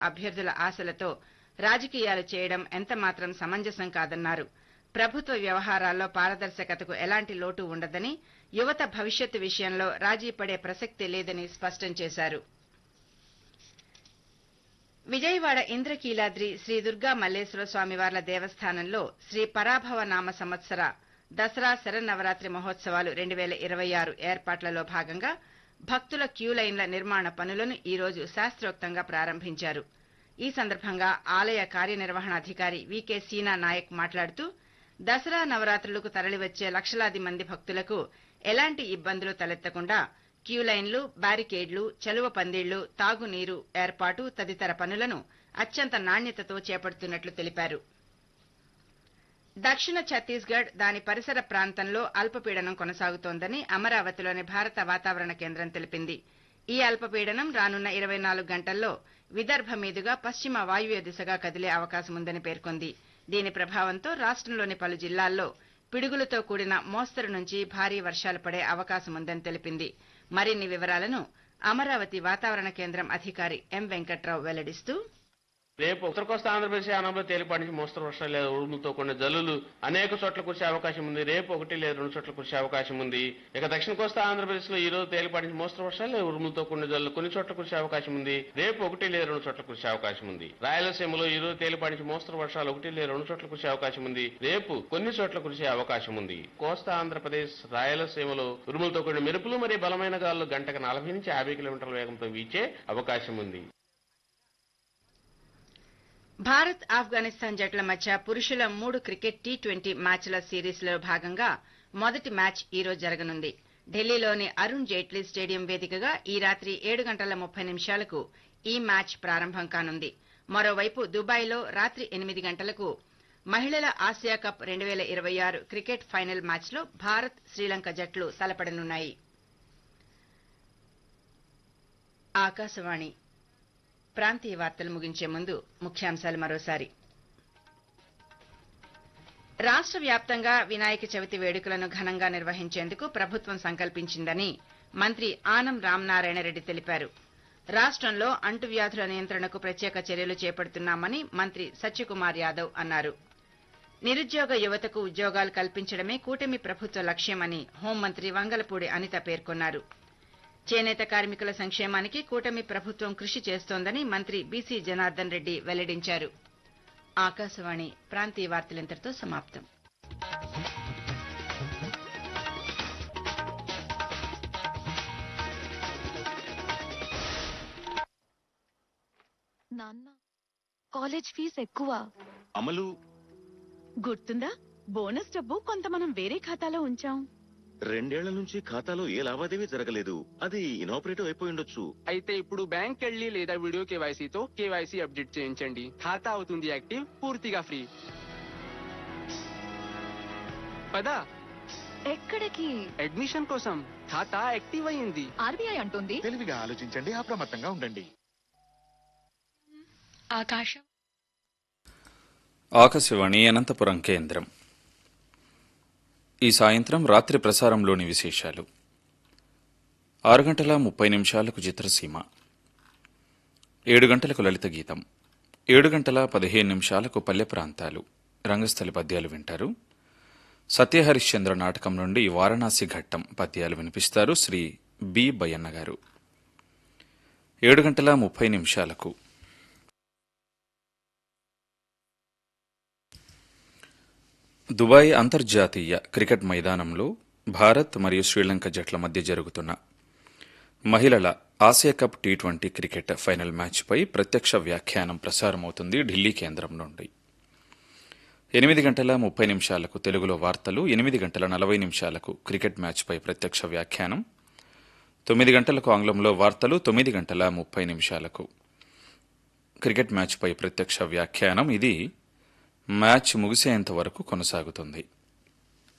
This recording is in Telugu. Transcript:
అభ్యర్థుల ఆశలతో రాజకీయాలు చేయడం ఎంతమాత్రం సమంజసం కాదన్నారు ప్రభుత్వ వ్యవహారాల్లో పారదర్శకతకు ఎలాంటి లోటు ఉండదని యువత భవిష్యత్తు విషయంలో రాజీ పడే ప్రసక్తి లేదని స్పష్టం చేశారు విజయవాడ ఇంద్రకీలాద్రి శ్రీ దుర్గా మల్లేశ్వర స్వామివార్ల దేవస్థానంలో శ్రీ పరాభవ నామ సంవత్సర దసరా శరన్నవరాత్రి మహోత్సవాలు రెండు వేల ఇరవై ఆరు ఏర్పాట్లలో భాగంగా భక్తుల క్యూ లైన్ల నిర్మాణ పనులను ఈ రోజు శాస్త్రోక్తంగా ప్రారంభించారు ఈ సందర్భంగా ఆలయ కార్యనిర్వహణాధికారి వికే సీనా నాయక్ మాట్లాడుతూ దసరా నవరాత్రులకు తరలివచ్చే లక్షలాది మంది భక్తులకు ఎలాంటి ఇబ్బందులు తలెత్తకుండా క్యూ లైన్లు బ్యారికేడ్లు చలువ పందిళ్లు తాగునీరు ఏర్పాటు తదితర పనులను అత్యంత నాణ్యతతో చేపడుతున్నట్లు తెలిపారు దక్షిణ ఛత్తీస్గఢ్ దాని పరిసర ప్రాంతంలో అల్పపీడనం కొనసాగుతోందని అమరావతిలోని భారత వాతావరణ కేంద్రం తెలిపింది ఈ అల్పపీడనం రానున్న ఇరవై నాలుగు గంటల్లో విదర్భ మీదుగా పశ్చిమ వాయువ్య దిశగా కదిలే అవకాశముందని పేర్కొంది దీని ప్రభావంతో రాష్ట్రంలోని పలు జిల్లాల్లో పిడుగులతో కూడిన మోస్తరు నుంచి భారీ వర్షాలు పడే అవకాశముందని తెలిపింది మరిన్ని వివరాలను అమరావతి వాతావరణ కేంద్రం అధికారి ఎం వెంకట్రావు వెల్లడిస్తూ రేపు ఉత్తర కోస్తా ఆంధ్రప్రదేశ్ ఆనంలో తేలిపాటి నుంచి మోస్తరు వర్షాలు లేదా ఉరుములతో కొన్ని జల్లులు అనేక చోట్ల కురిసే అవకాశం ఉంది రేపు ఒకటి లేదా రెండు చోట్ల కురిసే అవకాశం ఉంది ఇక దక్షిణ కోస్తా ఆంధ్రప్రదేశ్ లో ఈ రోజు తేలిపాటి నుంచి మోస్తరు వర్షాలు లేదా ఉరుములతో కొన్ని జల్లులు కొన్ని చోట్ల కురిసే అవకాశం ఉంది రేపు ఒకటి లేదా రెండు చోట్ల కురిసే అవకాశం ఉంది రాయలసీమలో ఈ రోజు తేలిపాటి నుంచి మోస్తరు వర్షాలు ఒకటి లేదా రెండు చోట్ల కురిసే అవకాశం ఉంది రేపు కొన్ని చోట్ల కురిసే అవకాశం ఉంది కోస్తా ఆంధ్రప్రదేశ్ రాయలసీమలో ఉరుములతో కూడిన మెరుపులు మరియు బలమైన గాలులు గంటకు నలభై నుంచి యాభై కిలోమీటర్ల వేగంతో వీచే అవకాశం ఉంది భారత్ ఆఫ్ఘనిస్తాన్ జట్ల మధ్య పురుషుల మూడు క్రికెట్ టీ ట్వంటీ మ్యాచ్ల సిరీస్లో భాగంగా మొదటి మ్యాచ్ ఈ రోజు జరగనుంది ఢిల్లీలోని అరుణ్ జైట్లీ స్టేడియం వేదికగా ఈ రాత్రి ఏడు గంటల ముప్పై నిమిషాలకు ఈ మ్యాచ్ ప్రారంభం కానుంది మరోవైపు దుబాయ్లో రాత్రి ఎనిమిది గంటలకు మహిళల ఆసియా కప్ రెండు వేల ఇరవై ఆరు క్రికెట్ ఫైనల్ మ్యాచ్లో భారత్ శ్రీలంక జట్లు తలపడనున్నాయి ఆకాశవాణి ప్రాంతీయ వార్తలు ముగించే ముందు ముఖ్యాంశాలు మరోసారి రాష్ట్ర వ్యాప్తంగా వినాయక చవితి వేడుకలను ఘనంగా నిర్వహించేందుకు ప్రభుత్వం సంకల్పించిందని మంత్రి ఆనం రామనారాయణ రెడ్డి తెలిపారు రాష్ట్రంలో అంటువ్యాధుల నియంత్రణకు ప్రత్యేక చర్యలు చేపడుతున్నామని మంత్రి సత్యకుమార్ యాదవ్ అన్నారు నిరుద్యోగ యువతకు ఉద్యోగాలు కల్పించడమే కూటమి ప్రభుత్వ లక్ష్యమని హోంమంత్రి వంగలపూడి అనిత పేర్కొన్నారు చేనేత కార్మికుల సంక్షేమానికి కూటమి ప్రభుత్వం కృషి చేస్తోందని మంత్రి బీసీ జనార్దన్ రెడ్డి వెల్లడించారు ఆకాశవాణి ప్రాంతీయ వార్తలింతటితో సమాప్తం నాన్న కాలేజ్ ఫీజు ఎక్కువ అమలు గుర్తుందా బోనస్ డబ్బు కొంత మనం వేరే ఖాతాలో ఉంచాం రెండేళ్ల నుంచి ఖాతాలో ఏ లావాదేవీ జరగలేదు అది ఇనాపరేటివ్ అయిపోయి ఉండొచ్చు అయితే ఇప్పుడు బ్యాంక్ వెళ్ళి లేదా వీడియో కేవైసీతో కేవైసీ అప్డేట్ చేయించండి ఖాతా అవుతుంది యాక్టివ్ పూర్తిగా ఫ్రీ పదా ఎక్కడికి అడ్మిషన్ కోసం ఖాతా యాక్టివ్ అయింది ఆర్బీఐ అంటుంది తెలివిగా ఆలోచించండి అప్రమత్తంగా ఉండండి ఆకాశం ఆకాశవాణి అనంతపురం కేంద్రం ఈ సాయంత్రం రాత్రి ప్రసారంలోని విశేషాలు ఆరు గంటల ముప్పై నిమిషాలకు చిత్రసీమ ఏడు గంటలకు లలిత గీతం ఏడు గంటల పదిహేను నిమిషాలకు పల్లె ప్రాంతాలు రంగస్థలి పద్యాలు వింటారు సత్యహరిశ్చంద్ర నాటకం నుండి వారణాసి ఘట్టం పద్యాలు వినిపిస్తారు శ్రీ బి బయ్యన్న గారు ఏడు గంటల ముప్పై నిమిషాలకు దుబాయ్ అంతర్జాతీయ క్రికెట్ మైదానంలో భారత్ మరియు శ్రీలంక జట్ల మధ్య జరుగుతున్న మహిళల Asia cup T twenty cricket final మ్యాచ్పై ప్రత్యక్ష వ్యాఖ్యానం ప్రసారమవుతుంది ఢిల్లీ కేంద్రం నుండి ఎనిమిది గంటల ముప్పై నిమిషాలకు తెలుగులో వార్తలు ఎనిమిది గంటల నలభై నిమిషాలకు క్రికెట్ మ్యాచ్పై ప్రత్యక్ష వ్యాఖ్యానం తొమ్మిది గంటలకు ఆంగ్లంలో వార్తలు తొమ్మిది గంటల ముప్పై నిమిషాలకు క్రికెట్ మ్యాచ్పై ప్రత్యక్ష వ్యాఖ్యానం ఇది మ్యాచ్ ముగిసేంత వరకు కొనసాగుతుంది